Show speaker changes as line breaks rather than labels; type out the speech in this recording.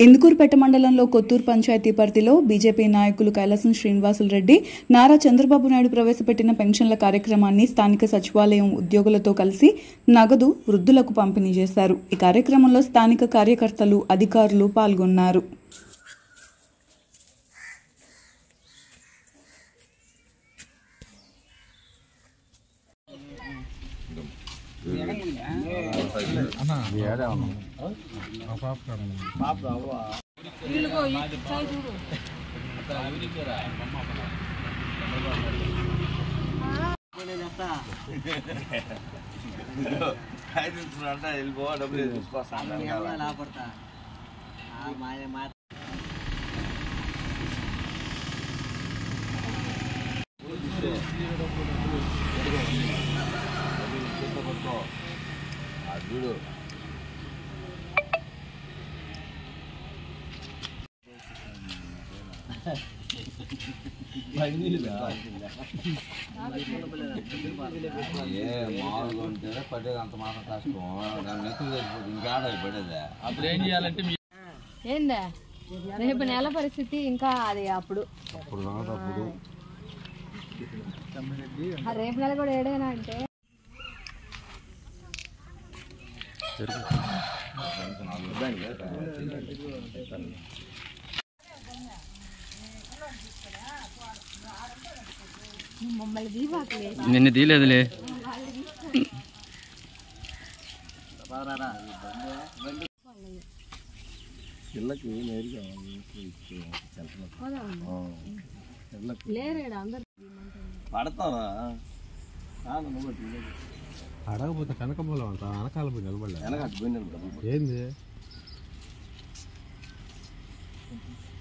ఇందుకూరుపేట మండలంలో కొత్తూరు పంచాయతీ పరిధిలో బీజేపీ నాయకులు కైలాసం శ్రీనివాసులు రెడ్డి నారా చంద్రబాబు నాయుడు ప్రవేశపెట్టిన పెన్షన్ల కార్యక్రమాన్ని స్థానిక సచివాలయం ఉద్యోగులతో కలిసి నగదు వృద్ధులకు పంపిణీ చేశారు ఈ కార్యక్రమంలో స్థానిక కార్యకర్తలు అధికారులు పాల్గొన్నారు
అంటే వెళ్ళిపో డబ్బులు తీసుకొస్తాను
లాపడతా మా
చూడు ఏ మామూలుగా ఉంటే పడేది అంత మాత్రం కష్టం దాన్ని ఎత్తుకు తెచ్చిపోతుంది ఇంకాడ పడేదే
అప్పుడు ఏం చేయాలంటే మీ
ఏందా రేపు నెల పరిస్థితి ఇంకా అది అప్పుడు ఆ రేపు నెల కూడా ఏడైనా అంటే మమ్మల్ని దీపాకులే
నిన్ను తీయలేదులే
లేరేడా అందరు
పడతావా
అడగపోతే కనకమూలం అంత వెనకాల పోయి నిలబడలే
వెనక పోయిన
ఏంది